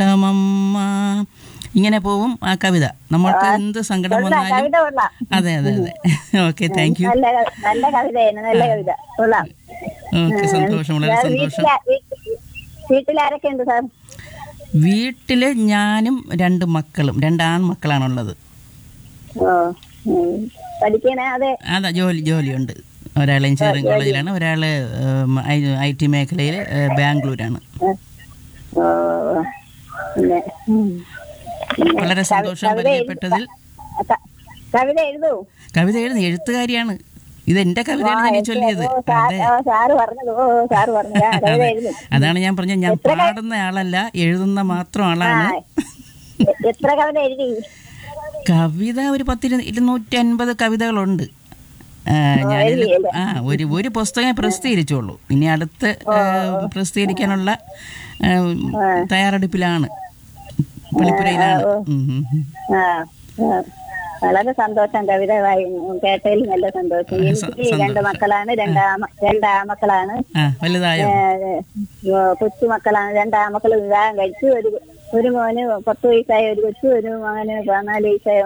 ഇഷ്ടമമ്മ ഇങ്ങനെ പോവും ആ കവിത നമ്മൾക്ക് എന്ത് സങ്കടം കൊള്ളാം വന്നാലും കവിത കൊള്ളാം അതെ അതെ അതെ ഓക്കെ താങ്ക് യു നല്ല ക- നല്ല കവിതയാണ് നല്ല കവിത കൊള്ളാം ഓക്കെ സന്തോഷം വളരെ സാർ, സന്തോഷം വീട്ടില- വീട്ടിൽ- വീട്ടിലാരൊക്കെ ഉണ്ട് സാർ വീട്ടില് ഞാനും രണ്ട് മക്കളും രണ്ട് ആൺമക്കളാണുള്ളത് ഓ ഉം. പഠിക്കണേ അതെ അതാ ജോലി ജോലിയുണ്ട് ഒരാൾ എഞ്ചിനീയറിംഗ് കോളേജിലാണ് ഒരാൾ ഐ ടി മേഖലയിൽ ബാംഗ്ലൂരാണ് ഓ പിന്നെ ഉം. പിന്നെ വളരെ സന്തോഷം കവിത എഴുതി- പരിചയപ്പെട്ടതിൽ ക- കവിത എഴുതൂ കവിത എഴുതി എഴുത്തുകാരിയാണ് ഇത് എന്റെ കവിതയാണ് ഞാൻ ഈ ചൊല്ലിയത് ഓ, സാർ- അതെ ഓ, സാറ് പറഞ്ഞത് ഓ സാറ് പറഞ്ഞു ആ, കവിത എഴുതും അതാണ് ഞാൻ പറഞ്ഞത് ഞാൻ പാടുന്ന ആളല്ല എഴുതുന്ന മാത്രം ആളാണ് എ- എത്ര കവിത എഴുതി കവിത ഒരു പത്തിരു ഇരുന്നൂറ്റി അൻപത് കവിതകളുണ്ട് ആ, ഞാനിത് എഴുതിയല്ലേ? ആ ഒരു ഒരു പുസ്തകം പ്രസിദ്ധീകരിച്ചോളൂ ഇനി അടുത്ത് ആ, പ്രസിദ്ധീകരിക്കാനുള്ള ആ, തയ്യാറെടുപ്പിലാണ് വെളിപ്പുരയിലാണ് ഉം, ഉം, ഉം. ആ ആ. വളരെ സന്തോഷം കവിത വായി കേട്ടതിൽ നല്ല സന്തോഷം എനിക്ക് രണ്ട് മക്കളാണ് രണ്ട് ആമ രണ്ട് ആമക്കളാണ് ആ വലുതായോ കൊച്ചു മക്കളാണ് രണ്ട് ആമക്കൾ വിവാഹം കഴിച്ചു ഒരു ഒരു മോന് പത്ത് വയസ്സായ ഒരു കൊച്ചു ഒരു മകന് പതിനാല് വയസ്സായ